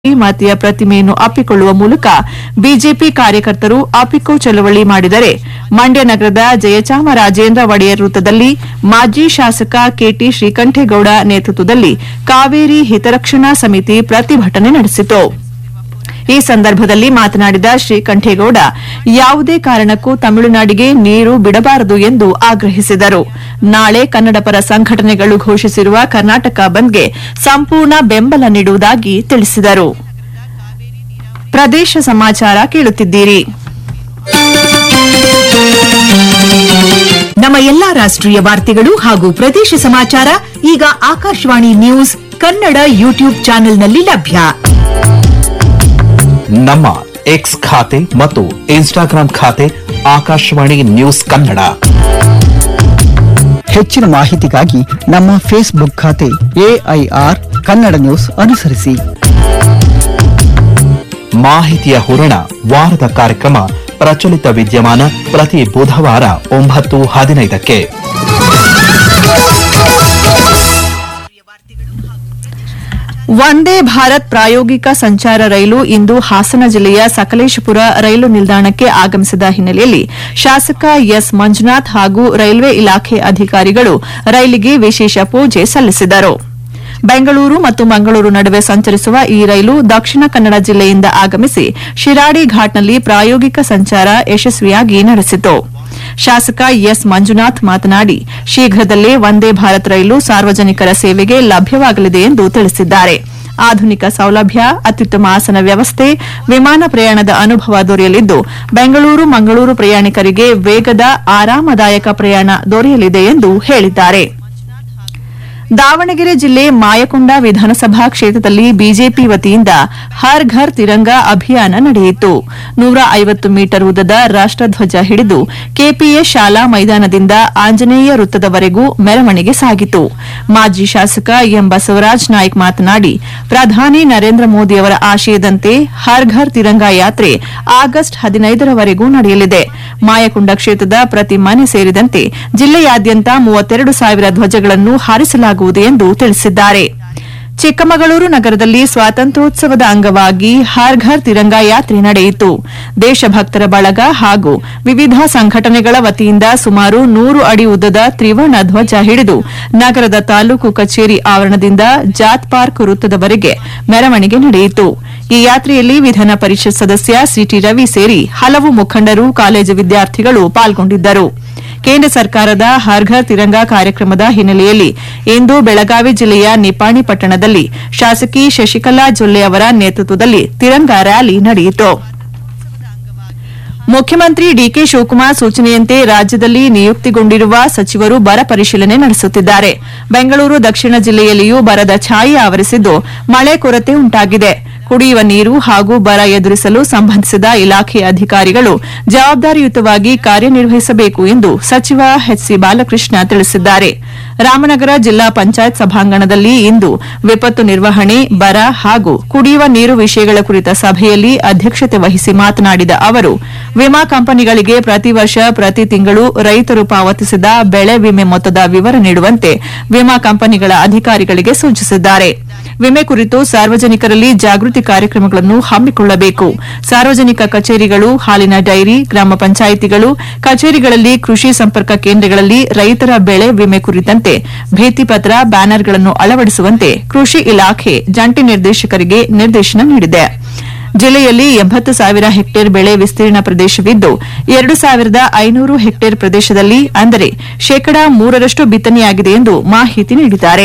ಮಾತೆಯ ಪ್ರತಿಮೆಯನ್ನು ಅಪ್ಪಿಕೊಳ್ಳುವ ಮೂಲಕ ಬಿಜೆಪಿ ಕಾರ್ಯಕರ್ತರು ಅಪ್ಪಿಕೋ ಚಳವಳಿ ಮಾಡಿದರೆ ಮಂಡ್ಯ ನಗರದ ಜಯಚಾಮರಾಜೇಂದ್ರ ಒಡೆಯರ್ ವೃತ್ತದಲ್ಲಿ ಮಾಜಿ ಶಾಸಕ ಕೆಟಿ ಶ್ರೀಕಂಠೇಗೌಡ ನೇತೃತ್ವದಲ್ಲಿ ಕಾವೇರಿ ಹಿತರಕ್ಷಣಾ ಸಮಿತಿ ಪ್ರತಿಭಟನೆ ನಡೆಸಿತು ಈ ಸಂದರ್ಭದಲ್ಲಿ ಮಾತನಾಡಿದ ಶ್ರೀಕಂಠೇಗೌಡ ಯಾವುದೇ ಕಾರಣಕ್ಕೂ ತಮಿಳುನಾಡಿಗೆ ನೀರು ಬಿಡಬಾರದು ಎಂದು ಆಗ್ರಹಿಸಿದರು ನಾಳೆ ಕನ್ನಡಪರ ಸಂಘಟನೆಗಳು ಘೋಷಿಸಿರುವ ಕರ್ನಾಟಕ ಬಂದ್ಗೆ ಸಂಪೂರ್ಣ ಬೆಂಬಲ ನೀಡುವುದಾಗಿ ತಿಳಿಸಿದರು ಪ್ರದೇಶ ಸಮಾಚಾರ ಕೇಳುತ್ತಿದ್ದೀರಿ ನಮ್ಮ ಎಲ್ಲಾ ರಾಷ್ಟ್ರೀಯ ವಾರ್ತೆಗಳು ಹಾಗೂ ಪ್ರದೇಶ ಸಮಾಚಾರ ಈಗ ಆಕಾಶವಾಣಿ ನ್ಯೂಸ್ ಕನ್ನಡ ಯೂಟ್ಯೂಬ್ ಚಾನೆಲ್ನಲ್ಲಿ ಲಭ್ಯ ನಮ್ಮ ಎಕ್ಸ್ ಖಾತೆ ಮತ್ತು ಇನ್ಸ್ಟಾಗ್ರಾಂ ಖಾತೆ ಆಕಾಶವಾಣಿ ನ್ಯೂಸ್ ಕನ್ನಡ ಹೆಚ್ಚಿನ ಮಾಹಿತಿಗಾಗಿ ನಮ್ಮ ಫೇಸ್ಬುಕ್ ಖಾತೆ ಎಐಆರ್ ಕನ್ನಡ ನ್ಯೂಸ್ ಅನುಸರಿಸಿ ಮಾಹಿತಿಯ ಹೂರಣ ವಾರದ ಕಾರ್ಯಕ್ರಮ ಪ್ರಚಲಿತ ವಿದ್ಯಮಾನ ಪ್ರತಿ ಬುಧವಾರ ಒಂಬತ್ತು ಹದಿನೈದಕ್ಕೆ ವಂದೇ ಭಾರತ್ ಪ್ರಾಯೋಗಿಕ ಸಂಚಾರ ರೈಲು ಇಂದು ಹಾಸನ ಜಿಲ್ಲೆಯ ಸಕಲೇಶಪುರ ರೈಲು ನಿಲ್ದಾಣಕ್ಕೆ ಆಗಮಿಸಿದ ಹಿನ್ನೆಲೆಯಲ್ಲಿ ಶಾಸಕ ಎಸ್ ಮಂಜುನಾಥ್ ಹಾಗೂ ರೈಲ್ವೆ ಇಲಾಖೆ ಅಧಿಕಾರಿಗಳು ರೈಲಿಗೆ ವಿಶೇಷ ಪೂಜೆ ಸಲ್ಲಿಸಿದರು ಬೆಂಗಳೂರು ಮತ್ತು ಮಂಗಳೂರು ನಡುವೆ ಸಂಚರಿಸುವ ಈ ರೈಲು ದಕ್ಷಿಣ ಕನ್ನಡ ಜಿಲ್ಲೆಯಿಂದ ಆಗಮಿಸಿ ಶಿರಾಡಿ ಘಾಟ್ನಲ್ಲಿ ಪ್ರಾಯೋಗಿಕ ಸಂಚಾರ ಯಶಸ್ವಿಯಾಗಿ ನಡೆಸಿತು ಶಾಸಕ ಎಸ್ ಮಂಜುನಾಥ್ ಮಾತನಾಡಿ ಶೀಘ್ರದಲ್ಲೇ ವಂದೇ ಭಾರತ್ ರೈಲು ಸಾರ್ವಜನಿಕರ ಸೇವೆಗೆ ಲಭ್ಯವಾಗಲಿದೆ ಎಂದು ತಿಳಿಸಿದ್ದಾರೆ ಆಧುನಿಕ ಸೌಲಭ್ಯ ಅತ್ಯುತ್ತಮ ಆಸನ ವ್ಯವಸ್ಥೆ ವಿಮಾನ ಪ್ರಯಾಣದ ಅನುಭವ ದೊರೆಯಲಿದ್ದು ಬೆಂಗಳೂರು ಮಂಗಳೂರು ಪ್ರಯಾಣಿಕರಿಗೆ ವೇಗದ ಆರಾಮದಾಯಕ ಪ್ರಯಾಣ ದೊರೆಯಲಿದೆ ಎಂದು ಹೇಳಿದ್ದಾರೆ ದಾವಣಗೆರೆ ಜಿಲ್ಲೆ ಮಾಯಕೊಂಡ ವಿಧಾನಸಭಾ ಕ್ಷೇತ್ರದಲ್ಲಿ ಬಿಜೆಪಿ ವತಿಯಿಂದ ಹರ್ ಘರ್ ತಿರಂಗ ಅಭಿಯಾನ ನಡೆಯಿತು ನೂರ ಐವತ್ತು ಮೀಟರ್ ಉದ್ದದ ರಾಷ್ಟಧ್ವಜ ಹಿಡಿದು ಕೆಪಿಎಸ್ ಶಾಲಾ ಮೈದಾನದಿಂದ ಆಂಜನೇಯ ವೃತ್ತದವರೆಗೂ ಮೆರವಣಿಗೆ ಸಾಗಿತು ಮಾಜಿ ಶಾಸಕ ಎಂ ಬಸವರಾಜ್ ನಾಯ್ಕ್ ಮಾತನಾಡಿ ಪ್ರಧಾನಿ ನರೇಂದ್ರ ಮೋದಿಯವರ ಆಶಯದಂತೆ ಹರ್ ಘರ್ ತಿರಂಗ ಯಾತ್ರೆ ಆಗಸ್ಟ್ ಹದಿನೈದರವರೆಗೂ ನಡೆಯಲಿದೆ ಮಾಯಕೊಂಡ ಕ್ಷೇತ್ರದ ಪ್ರತಿ ಮನೆ ಸೇರಿದಂತೆ ಜಿಲ್ಲೆಯಾದ್ಯಂತ ಮೂವತ್ತೆರಡು ಸಾವಿರ ಧ್ವಜಗಳನ್ನು ಹಾರಿಸಲಾಗುವುದು ಎಂದು ತಿಳಿಸಿದ್ದಾರೆ ಚಿಕ್ಕಮಗಳೂರು ನಗರದಲ್ಲಿ ಸ್ವಾತಂತ್ರ್ಯೋತ್ಸವದ ಅಂಗವಾಗಿ ಹರ್ ಘರ್ ತಿರಂಗ ಯಾತ್ರೆ ನಡೆಯಿತು ದೇಶಭಕ್ತರ ಬಳಗ ಹಾಗೂ ವಿವಿಧ ಸಂಘಟನೆಗಳ ವತಿಯಿಂದ ಸುಮಾರು ನೂರು ಅಡಿ ಉದ್ದದ ತ್ರಿವರ್ಣ ಧ್ವಜ ಹಿಡಿದು ನಗರದ ತಾಲೂಕು ಕಚೇರಿ ಆವರಣದಿಂದ ಜಾತ್ ಪಾರ್ಕ್ ವೃತ್ತದವರೆಗೆ ಮೆರವಣಿಗೆ ನಡೆಯಿತು ಈ ಯಾತ್ರೆಯಲ್ಲಿ ವಿಧಾನ ಪರಿಷತ್ ಸದಸ್ಯ ಸಿಟಿ ರವಿ ಸೇರಿ ಹಲವು ಮುಖಂಡರು ಕಾಲೇಜು ವಿದ್ಯಾರ್ಥಿಗಳು ಪಾಲ್ಗೊಂಡಿದ್ದರು ಕೇಂದ್ರ ಸರ್ಕಾರದ ಹರ್ ಘರ್ ತಿರಂಗ ಕಾರ್ಯಕ್ರಮದ ಹಿನ್ನೆಲೆಯಲ್ಲಿ ಇಂದು ಬೆಳಗಾವಿ ಜಿಲ್ಲೆಯ ನಿಪಾಣಿ ಪಟ್ಟಣದಲ್ಲಿ ಶಾಸಕಿ ಶಶಿಕಲಾ ಜೊಲ್ಲೆ ಅವರ ನೇತೃತ್ವದಲ್ಲಿ ತಿರಂಗ ರ್ಯಾಲಿ ನಡೆಯಿತು ಮುಖ್ಯಮಂತ್ರಿ ಡಿಕೆ ಶಿವಕುಮಾರ್ ಸೂಚನೆಯಂತೆ ರಾಜ್ಯದಲ್ಲಿ ನಿಯುಕ್ತಿಗೊಂಡಿರುವ ಸಚಿವರು ಬರ ಪರಿಶೀಲನೆ ನಡೆಸುತ್ತಿದ್ದಾರೆ ಬೆಂಗಳೂರು ದಕ್ಷಿಣ ಜಿಲ್ಲೆಯಲ್ಲಿಯೂ ಬರದ ಛಾಯೆ ಆವರಿಸಿದ್ದು ಮಳೆ ಕೊರತೆ ಉಂಟಾಗಿದೆ ಕುಡಿಯುವ ನೀರು ಹಾಗೂ ಬರ ಎದುರಿಸಲು ಸಂಬಂಧಿಸಿದ ಇಲಾಖೆ ಅಧಿಕಾರಿಗಳು ಜವಾಬ್ದಾರಿಯುತವಾಗಿ ಕಾರ್ಯನಿರ್ವಹಿಸಬೇಕು ಎಂದು ಸಚಿವ ಎಚ್ಸಿ ಬಾಲಕೃಷ್ಣ ತಿಳಿಸಿದ್ದಾರೆ ರಾಮನಗರ ಜಿಲ್ಲಾ ಪಂಚಾಯತ್ ಸಭಾಂಗಣದಲ್ಲಿ ಇಂದು ವಿಪತ್ತು ನಿರ್ವಹಣೆ ಬರ ಹಾಗೂ ಕುಡಿಯುವ ನೀರು ವಿಷಯಗಳ ಕುರಿತ ಸಭೆಯಲ್ಲಿ ಅಧ್ಯಕ್ಷತೆ ವಹಿಸಿ ಮಾತನಾಡಿದ ಅವರು ವಿಮಾ ಕಂಪನಿಗಳಿಗೆ ಪ್ರತಿ ವರ್ಷ ಪ್ರತಿ ತಿಂಗಳು ರೈತರು ಪಾವತಿಸಿದ ಬೆಳೆ ವಿಮೆ ಮೊತ್ತದ ವಿವರ ನೀಡುವಂತೆ ವಿಮಾ ಕಂಪನಿಗಳ ಅಧಿಕಾರಿಗಳಿಗೆ ಸೂಚಿಸಿದ್ದಾರೆ ವಿಮೆ ಕುರಿತು ಸಾರ್ವಜನಿಕರಲ್ಲಿ ಜಾಗೃತಿ ಕಾರ್ಯಕ್ರಮಗಳನ್ನು ಹಮ್ಮಿಕೊಳ್ಳಬೇಕು ಸಾರ್ವಜನಿಕ ಕಚೇರಿಗಳು ಹಾಲಿನ ಡೈರಿ ಗ್ರಾಮ ಪಂಚಾಯಿತಿಗಳು ಕಚೇರಿಗಳಲ್ಲಿ ಕೃಷಿ ಸಂಪರ್ಕ ಕೇಂದ್ರಗಳಲ್ಲಿ ರೈತರ ಬೆಳೆ ವಿಮೆ ಕುರಿತಂತೆ ಭಿತ್ತಿಪತ್ರ ಬ್ಯಾನರ್ಗಳನ್ನು ಅಳವಡಿಸುವಂತೆ ಕೃಷಿ ಇಲಾಖೆ ಜಂಟಿ ನಿರ್ದೇಶಕರಿಗೆ ನಿರ್ದೇಶನ ನೀಡಿದೆ ಜಿಲ್ಲೆಯಲ್ಲಿ ಎಂಬತ್ತು ಸಾವಿರ ಹೆಕ್ಟೇರ್ ಬೆಳೆ ವಿಸ್ತೀರ್ಣ ಪ್ರದೇಶವಿದ್ದು ಎರಡು ಸಾವಿರದ ಐನೂರು ಹೆಕ್ಟೇರ್ ಪ್ರದೇಶದಲ್ಲಿ ಅಂದರೆ ಶೇಕಡಾ ಮೂರರಷ್ಟು ಬಿತ್ತನೆಯಾಗಿದೆ ಎಂದು ಮಾಹಿತಿ ನೀಡಿದ್ದಾರೆ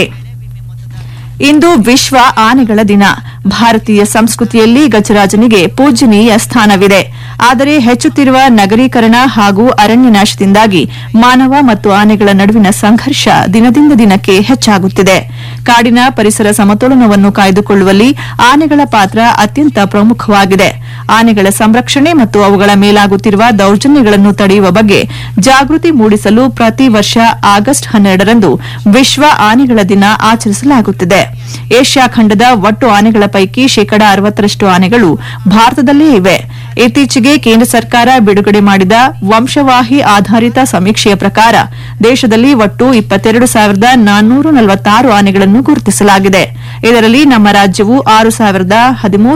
ಇಂದು ವಿಶ್ವ ಆನೆಗಳ ದಿನ ಭಾರತೀಯ ಸಂಸ್ಕೃತಿಯಲ್ಲಿ ಗಜರಾಜನಿಗೆ ಪೂಜನೀಯ ಸ್ಥಾನವಿದೆ ಆದರೆ ಹೆಚ್ಚುತ್ತಿರುವ ನಗರೀಕರಣ ಹಾಗೂ ಅರಣ್ಯನಾಶದಿಂದಾಗಿ ಮಾನವ ಮತ್ತು ಆನೆಗಳ ನಡುವಿನ ಸಂಘರ್ಷ ದಿನದಿಂದ ದಿನಕ್ಕೆ ಹೆಚ್ಚಾಗುತ್ತಿದೆ ಕಾಡಿನ ಪರಿಸರ ಸಮತೋಲನವನ್ನು ಕಾಯ್ದುಕೊಳ್ಳುವಲ್ಲಿ ಆನೆಗಳ ಪಾತ್ರ ಅತ್ಯಂತ ಪ್ರಮುಖವಾಗಿದೆ ಆನೆಗಳ ಸಂರಕ್ಷಣೆ ಮತ್ತು ಅವುಗಳ ಮೇಲಾಗುತ್ತಿರುವ ದೌರ್ಜನ್ಯಗಳನ್ನು ತಡೆಯುವ ಬಗ್ಗೆ ಜಾಗೃತಿ ಮೂಡಿಸಲು ಪ್ರತಿ ವರ್ಷ ಆಗಸ್ಟ್ ಹನ್ನೆರಡರಂದು ವಿಶ್ವ ಆನೆಗಳ ದಿನ ಆಚರಿಸಲಾಗುತ್ತಿದೆ ಏಷ್ಯಾ ಖಂಡದ ಒಟ್ಟು ಆನೆಗಳ ಪೈಕಿ ಶೇಕಡಾ ಅರವತ್ತರಷ್ಟು ಆನೆಗಳು ಭಾರತದಲ್ಲೇ ಇವೆ ಇತ್ತೀಚೆಗೆ ಕೇಂದ್ರ ಸರ್ಕಾರ ಬಿಡುಗಡೆ ಮಾಡಿದ ವಂಶವಾಹಿ ಆಧಾರಿತ ಸಮೀಕ್ಷೆಯ ಪ್ರಕಾರ ದೇಶದಲ್ಲಿ ಒಟ್ಟು ಇಪ್ಪತ್ತೆರಡು ಸಾವಿರದ ನಾನ್ನೂರ ನಲವತ್ತಾರು ಆನೆಗಳನ್ನು ಗುರುತಿಸಲಾಗಿದೆ ಇದರಲ್ಲಿ ನಮ್ಮ ರಾಜ್ಯವು ಆರು ಸಾವಿರದ ಹದಿಮೂರು